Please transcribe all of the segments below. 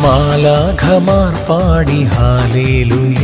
മാലാഖമാർ പാടി ഹാലേലുയ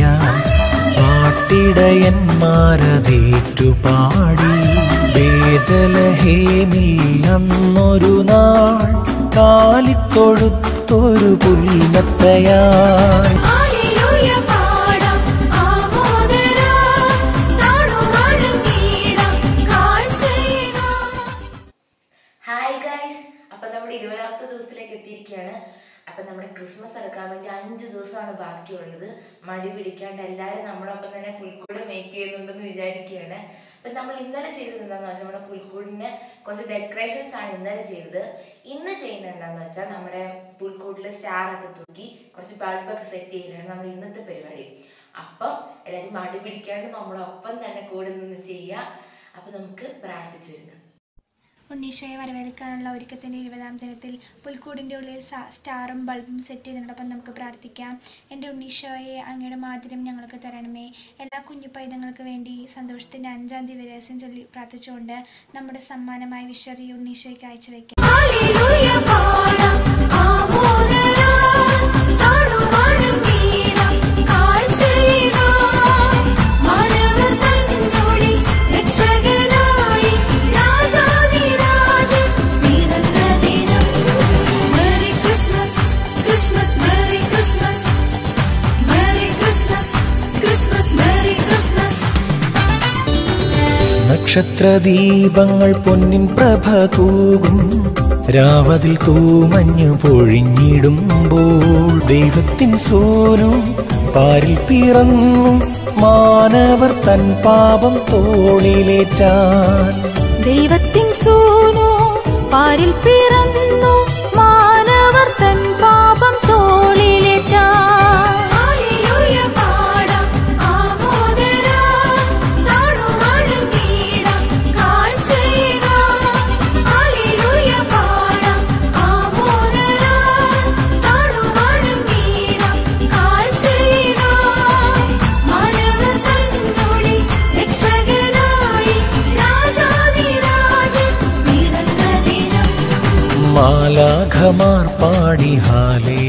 പാട്ടിടയന്മാരതേറ്റു പാടി വേദലഹേമിൽ അന്നൊരു നാൾ കാലിത്തൊഴുത്തൊരു പുൽമത്തയായി ഹല്ലേലൂയ പാടാം ആമോദരാം നാടുവാഴുന്നീടാം കാഴ്ചയിനാം ഹായ് ഗൈസ് അപ്പൊ നമ്മുടെ ഇരുപതാമത്തെ ദിവസത്തിലേക്ക് എത്തിയിരിക്കുകയാണ് അപ്പൊ നമ്മുടെ ക്രിസ്മസ് എടുക്കാൻ വേണ്ടി അഞ്ച് ദിവസമാണ് ബാക്കിയുള്ളത് മടി പിടിക്കാണ്ട് എല്ലാവരും നമ്മുടെ ഒപ്പം തന്നെ പുൽക്കൂട് മേക്ക് ചെയ്യുന്നുണ്ടെന്ന് വിചാരിക്കുകയാണ് അപ്പൊ നമ്മൾ ഇന്നലെ ചെയ്തത് എന്താന്ന് വെച്ചാൽ നമ്മുടെ പുൽക്കൂടിന് കുറച്ച് ഡെക്കറേഷൻസ് ആണ് ഇന്നലെ ചെയ്തത് ഇന്ന് ചെയ്യുന്നത് എന്താന്ന് വെച്ചാൽ നമ്മുടെ പുൽക്കൂട്ടിൽ സ്റ്റാർ ഒക്കെ തൂക്കി കുറച്ച് ബൾബൊക്കെ സെറ്റ് ചെയ്യലാണ് നമ്മുടെ ഇന്നത്തെ പരിപാടി അപ്പം എല്ലാവരും മടി പിടിക്കാണ്ട് നമ്മുടെ ഒപ്പം തന്നെ കൂടെ നിന്ന് ചെയ്യുക അപ്പൊ നമുക്ക് പ്രാർത്ഥിച്ചു വരുന്നത് ഉണ്ണീഷയെ വരവേൽക്കാനുള്ള ഒരുക്കത്തിൻ്റെ ഇരുപതാം ദിനത്തിൽ പുൽക്കൂടിൻ്റെ ഉള്ളിൽ സ- സ്റ്റാറും ബൾബും സെറ്റ് ചെയ്തതിനോടൊപ്പം നമുക്ക് പ്രാർത്ഥിക്കാം എൻ്റെ ഉണ്ണീഷോയെ അങ്ങയുടെ മാതിരം ഞങ്ങൾക്ക് തരണമേ എല്ലാ കുഞ്ഞു പൈതങ്ങൾക്ക് വേണ്ടി സന്തോഷത്തിൻ്റെ അഞ്ചാം തീയതി രഹസ്യം ചൊല്ലി പ്രാർത്ഥിച്ചുകൊണ്ട് നമ്മുടെ സമ്മാനമായ വിഷറി ഉണ്ണീഷോയ്ക്ക് അയച്ചുവെക്കാം ഹല്ലേലൂയ പാടാം ആമോദരാം നാടുവാഴുന്നീടാം കാഴ്ചയിനാം മാനവർ തന്നോടി രക്ഷകനായി രാജാധിരാജൻ പിറന്ന ദിനം merry Christmas Christmas merry Christmas merry Christmas Christmas merry Christmas നക്ഷത്രദീപങ്ങൾ പൊന്നിൻ പ്രഭ തൂകും രാവതിൽ തൂമഞ്ഞു പൊഴിഞ്ഞിടുമ്പോൾ ദൈവത്തിൻ സോനു പാരിൽ പിറന്നു മാനവർ തൻ പാപം തോളിലേറ്റാൻ ദൈവത്തിൻ സൂനു പാരിൽ പിറന്നു മാനവർ തൻ പാപം തോളിലേറ്റാൻ ഹല്ലേലൂയ പാടാം ആമോദരാം നാടുവാഴുന്നീടാം കാഴ്ചയിനാം ഹല്ലേലൂയ പാടാം ആമോദരാം നാടുവാഴുന്നീടാം കാഴ്ചയിനാം മാനവർ തന്നോടി രക്ഷകനായി രാജാധിരാജൻ പിറന്ന ദിനം മാലാഖമാർ പാടി ഹാലേ